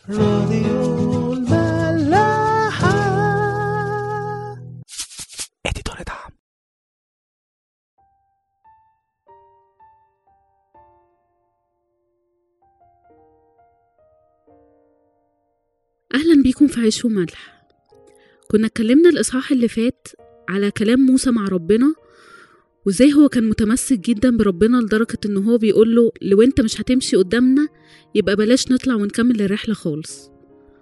راديو الملاحة اديتور دعم أهلا بيكم في عيش وملح كنا اتكلمنا الإصحاح اللي فات على كلام موسى مع ربنا وازاي هو كان متمسك جدا بربنا لدرجة ان هو بيقول له لو انت مش هتمشي قدامنا يبقى بلاش نطلع ونكمل الرحلة خالص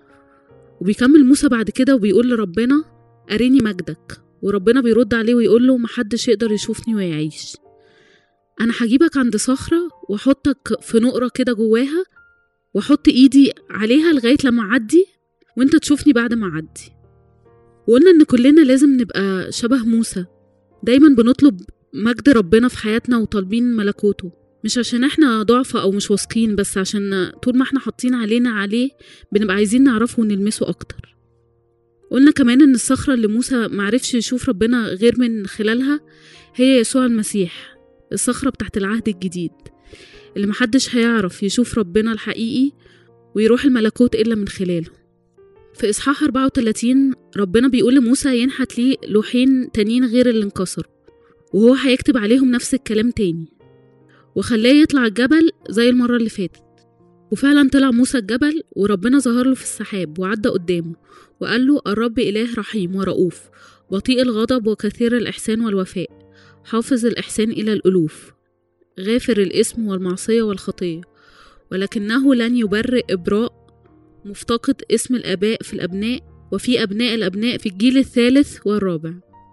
وبيكمل موسى بعد كده وبيقول لربنا أريني مجدك وربنا بيرد عليه ويقول له محدش يقدر يشوفني ويعيش أنا هجيبك عند صخرة وأحطك في نقرة كده جواها وأحط إيدي عليها لغاية لما أعدي وأنت تشوفني بعد ما أعدي وقلنا إن كلنا لازم نبقى شبه موسى دايما بنطلب مجد ربنا في حياتنا وطالبين ملكوته مش عشان احنا ضعفة او مش واثقين بس عشان طول ما احنا حاطين علينا عليه بنبقى عايزين نعرفه ونلمسه اكتر قلنا كمان ان الصخرة اللي موسى معرفش يشوف ربنا غير من خلالها هي يسوع المسيح الصخرة بتاعت العهد الجديد اللي محدش هيعرف يشوف ربنا الحقيقي ويروح الملكوت إلا من خلاله في إصحاح 34 ربنا بيقول لموسى ينحت ليه لوحين تانيين غير اللي انكسروا وهو هيكتب عليهم نفس الكلام تاني وخلاه يطلع الجبل زي المرة اللي فاتت وفعلا طلع موسى الجبل وربنا ظهر له في السحاب وعدى قدامه وقال له الرب إله رحيم ورؤوف بطيء الغضب وكثير الإحسان والوفاء حافظ الإحسان إلى الألوف غافر الإثم والمعصية والخطية ولكنه لن يبرئ إبراء مفتقد اسم الآباء في الأبناء وفي أبناء الأبناء في الجيل الثالث والرابع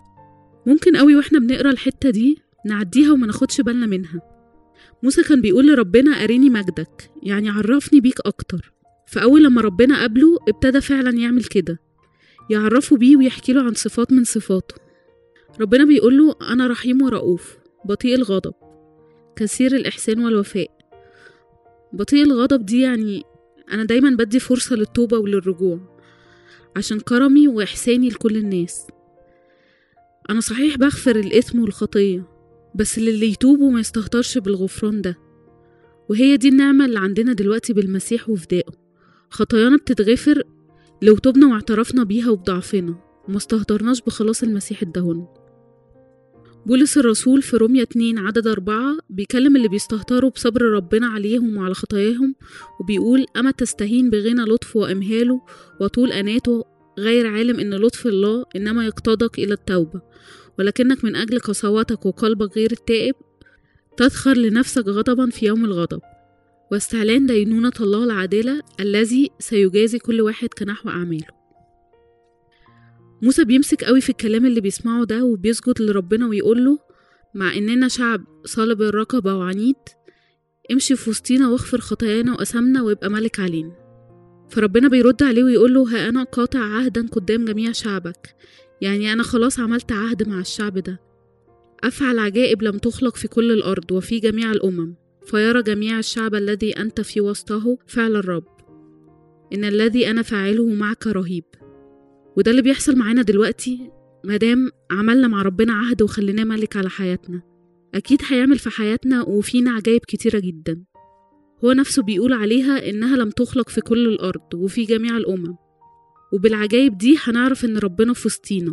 ممكن قوي واحنا بنقرا الحتة دي نعديها وما ناخدش بالنا منها موسى كان بيقول لربنا أريني مجدك يعني عرفني بيك أكتر فأول لما ربنا قابله ابتدى فعلا يعمل كده يعرفه بيه ويحكي له عن صفات من صفاته ربنا بيقول له أنا رحيم ورؤوف بطيء الغضب كثير الإحسان والوفاء بطيء الغضب دي يعني أنا دايما بدي فرصة للتوبة وللرجوع عشان كرمي وإحساني لكل الناس أنا صحيح بغفر الإثم والخطية بس للي يتوب وما يستهترش بالغفران ده وهي دي النعمة اللي عندنا دلوقتي بالمسيح وفدائه خطايانا بتتغفر لو تبنا واعترفنا بيها وبضعفنا وما استهترناش بخلاص المسيح ادهن بولس الرسول في رومية 2 عدد أربعة بيكلم اللي بيستهتروا بصبر ربنا عليهم وعلى خطاياهم وبيقول أما تستهين بغنى لطفه وإمهاله وطول أناته غير عالم إن لطف الله إنما يقتضك إلى التوبة ولكنك من أجل قساوتك وقلبك غير التائب تذخر لنفسك غضبا في يوم الغضب واستعلان دينونة الله العادلة الذي سيجازي كل واحد كنحو أعماله موسى بيمسك قوي في الكلام اللي بيسمعه ده وبيسجد لربنا ويقول له مع إننا شعب صلب الرقبة وعنيد امشي في وسطينا واغفر خطايانا وأثامنا ويبقى ملك علينا فربنا بيرد عليه ويقول له ها أنا قاطع عهدا قدام جميع شعبك يعني أنا خلاص عملت عهد مع الشعب ده أفعل عجائب لم تخلق في كل الأرض وفي جميع الأمم فيرى جميع الشعب الذي أنت في وسطه فعل الرب إن الذي أنا فاعله معك رهيب وده اللي بيحصل معانا دلوقتي مادام عملنا مع ربنا عهد وخليناه ملك على حياتنا أكيد هيعمل في حياتنا وفينا عجائب كتيرة جدا هو نفسه بيقول عليها إنها لم تخلق في كل الأرض وفي جميع الأمم وبالعجائب دي هنعرف إن ربنا في وسطينا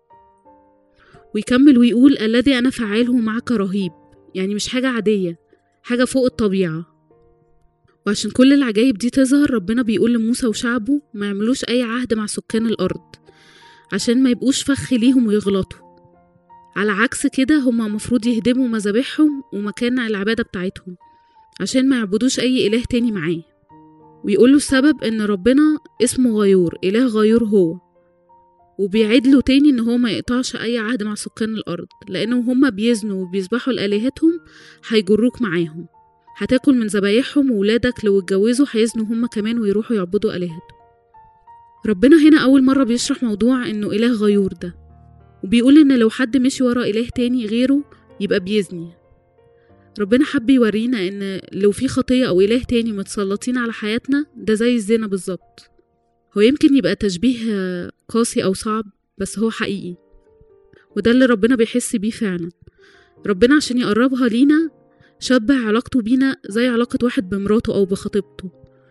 ويكمل ويقول الذي أنا فعاله معك رهيب يعني مش حاجة عادية حاجة فوق الطبيعة وعشان كل العجائب دي تظهر ربنا بيقول لموسى وشعبه ما يعملوش أي عهد مع سكان الأرض عشان ما يبقوش فخ ليهم ويغلطوا على عكس كده هما مفروض يهدموا مذابحهم ومكان العبادة بتاعتهم عشان ما يعبدوش أي إله تاني معاه ويقولوا السبب إن ربنا اسمه غيور إله غيور هو وبيعيد له تاني إن هو ما يقطعش أي عهد مع سكان الأرض لأنه هما بيزنوا وبيذبحوا لآلهتهم هيجروك معاهم هتاكل من ذبايحهم وولادك لو اتجوزوا هيزنوا هما كمان ويروحوا يعبدوا آلهتهم ربنا هنا أول مرة بيشرح موضوع إنه إله غيور ده وبيقول إن لو حد مشي ورا إله تاني غيره يبقى بيزني ربنا حب يورينا إن لو في خطية أو إله تاني متسلطين على حياتنا ده زي الزنا بالظبط هو يمكن يبقى تشبيه قاسي أو صعب بس هو حقيقي وده اللي ربنا بيحس بيه فعلا ربنا عشان يقربها لينا شبه علاقته بينا زي علاقة واحد بمراته أو بخطيبته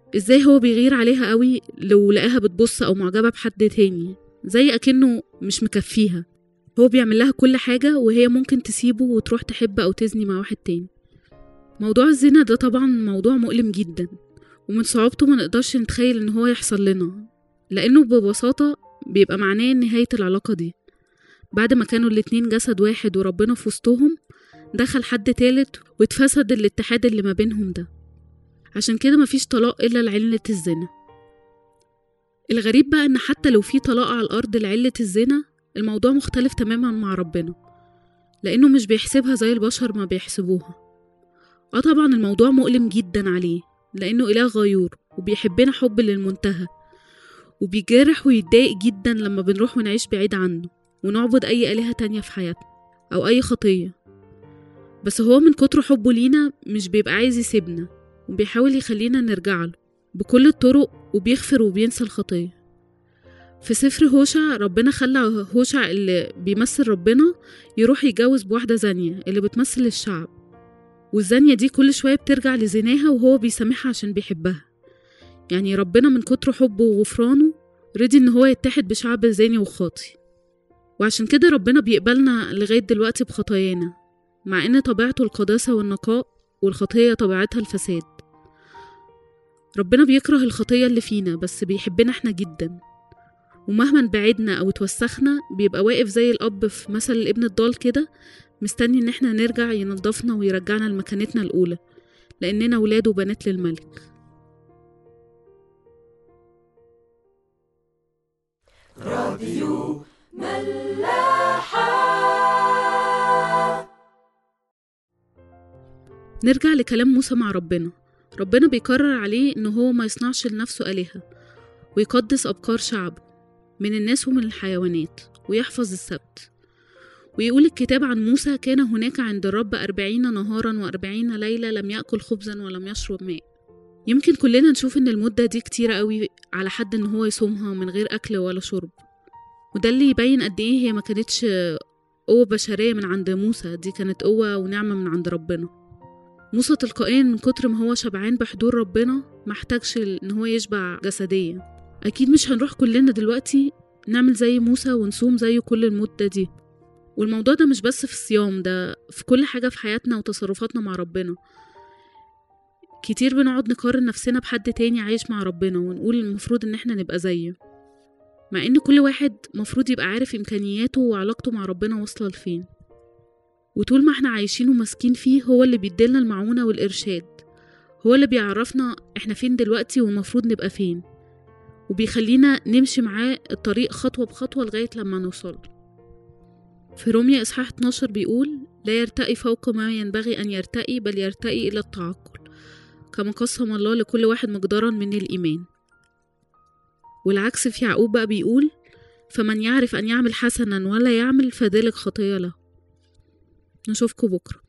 ازاي هو بيغير عليها قوي لو لقاها بتبص او معجبة بحد تاني زي اكنه مش مكفيها هو بيعمل لها كل حاجة وهي ممكن تسيبه وتروح تحب او تزني مع واحد تاني موضوع الزنا ده طبعا موضوع مؤلم جدا ومن صعوبته ما نقدرش نتخيل ان هو يحصل لنا لانه ببساطة بيبقى معناه نهاية العلاقة دي بعد ما كانوا الاتنين جسد واحد وربنا في وسطهم دخل حد تالت واتفسد الاتحاد اللي ما بينهم ده عشان كده مفيش طلاق إلا لعلة الزنا الغريب بقى إن حتى لو في طلاق على الأرض لعلة الزنا الموضوع مختلف تماما مع ربنا لأنه مش بيحسبها زي البشر ما بيحسبوها اه طبعا الموضوع مؤلم جدا عليه لأنه إله غيور وبيحبنا حب للمنتهى وبيجرح ويتضايق جدا لما بنروح ونعيش بعيد عنه ونعبد أي آلهة تانية في حياتنا أو أي خطية بس هو من كتر حبه لينا مش بيبقى عايز يسيبنا وبيحاول يخلينا نرجع له بكل الطرق وبيغفر وبينسى الخطية في سفر هوشع ربنا خلى هوشع اللي بيمثل ربنا يروح يتجوز بواحدة زانية اللي بتمثل الشعب والزانية دي كل شوية بترجع لزناها وهو بيسامحها عشان بيحبها يعني ربنا من كتر حبه وغفرانه رضي ان هو يتحد بشعب زاني وخاطي وعشان كده ربنا بيقبلنا لغاية دلوقتي بخطايانا مع ان طبيعته القداسة والنقاء والخطية طبيعتها الفساد ربنا بيكره الخطية اللي فينا بس بيحبنا احنا جدا ومهما بعدنا او اتوسخنا بيبقى واقف زي الاب في مثل الابن الضال كده مستني ان احنا نرجع ينضفنا ويرجعنا لمكانتنا الاولى لاننا ولاد وبنات للملك نرجع لكلام موسى مع ربنا ربنا بيقرر عليه إن هو ما يصنعش لنفسه آلهة ويقدس أبكار شعبه من الناس ومن الحيوانات ويحفظ السبت ويقول الكتاب عن موسى كان هناك عند الرب أربعين نهارا وأربعين ليلة لم يأكل خبزا ولم يشرب ماء يمكن كلنا نشوف إن المدة دي كتيرة قوي على حد إن هو يصومها من غير أكل ولا شرب وده اللي يبين قد إيه هي ما كانتش قوة بشرية من عند موسى دي كانت قوة ونعمة من عند ربنا موسى تلقائيا من كتر ما هو شبعان بحضور ربنا محتاجش ان هو يشبع جسديا اكيد مش هنروح كلنا دلوقتي نعمل زي موسى ونصوم زيه كل المدة دي والموضوع ده مش بس في الصيام ده في كل حاجة في حياتنا وتصرفاتنا مع ربنا كتير بنقعد نقارن نفسنا بحد تاني عايش مع ربنا ونقول المفروض ان احنا نبقى زيه مع ان كل واحد مفروض يبقى عارف امكانياته وعلاقته مع ربنا واصلة لفين وطول ما احنا عايشين وماسكين فيه هو اللي بيديلنا المعونة والإرشاد هو اللي بيعرفنا احنا فين دلوقتي والمفروض نبقى فين وبيخلينا نمشي معاه الطريق خطوة بخطوة لغاية لما نوصل في روميا إصحاح 12 بيقول لا يرتقي فوق ما ينبغي أن يرتقي بل يرتقي إلى التعقل كما قسم الله لكل واحد مقدارا من الإيمان والعكس في يعقوب بقى بيقول فمن يعرف أن يعمل حسنا ولا يعمل فذلك خطية له نشوفكم بكره